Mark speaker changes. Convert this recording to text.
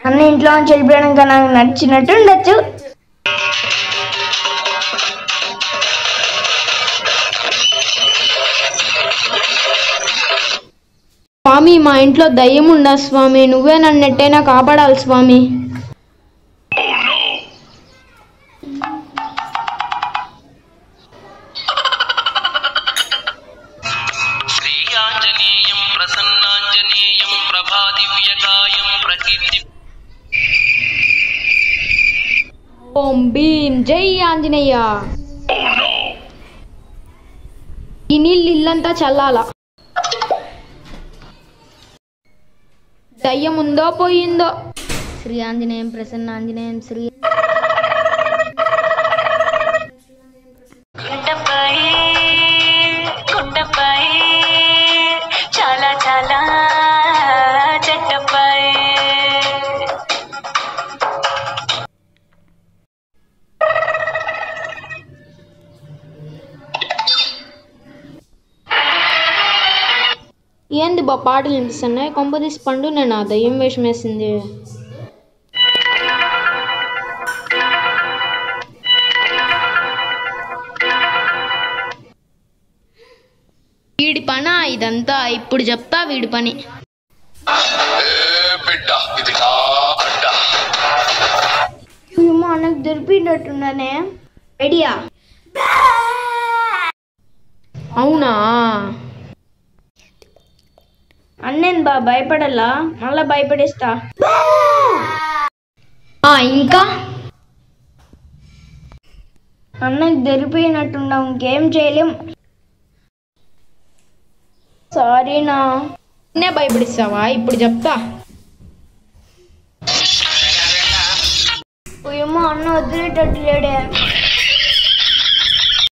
Speaker 1: అన్న ఇంట్లో నుంచి వెళ్ళిపోయాక నాకు నచ్చినట్టు ఉండొచ్చు
Speaker 2: స్వామి మా ఇంట్లో దయ్యం ఉందా స్వామి నువ్వే నన్ను ఎట్టైనా కాపాడాలి స్వామి
Speaker 3: శ్రీయాంజనేయం ప్రసన్నాంజనేయం ప్రభాదివ్యకాయం ప్రకీర్తి
Speaker 2: ఓం భీం జై ఆంజనేయ ఈ నీళ్ళు ఇల్లంతా చల్లాల దయ్యం ఉందో పోయిందో శ్రీ ఆంజనేయం ప్రసన్న ఆంజనేయం శ్రీ
Speaker 4: గుండపై గుండపై చాలా చాలా చెట్టపై
Speaker 2: ఏంది బా పాటలు వినిపిస్తున్నాయి కొంపదీసి పండు నేను ఆ దయ్యం వేషం వేసింది వీడి పనా ఇదంతా ఇప్పుడు చెప్తా వీడి పని
Speaker 5: బిడ్డ ఇది నా అడ్డ
Speaker 1: ఏమో అన్నకు దొరికినట్టున్నానే ఐడియా
Speaker 2: అవునా
Speaker 1: అన్నేను బా భయపడాలా మళ్ళా భయపడేస్తా
Speaker 2: ఆ, ఇంకా
Speaker 1: అన్నకు దొరికిపోయినట్టున్నావు ఇంకేం చేయలేం సారీనా
Speaker 2: నే భయపడిస్తావా ఇప్పుడు చెప్తా
Speaker 1: ఏమో అన్న వదిలేటట్టు లేడే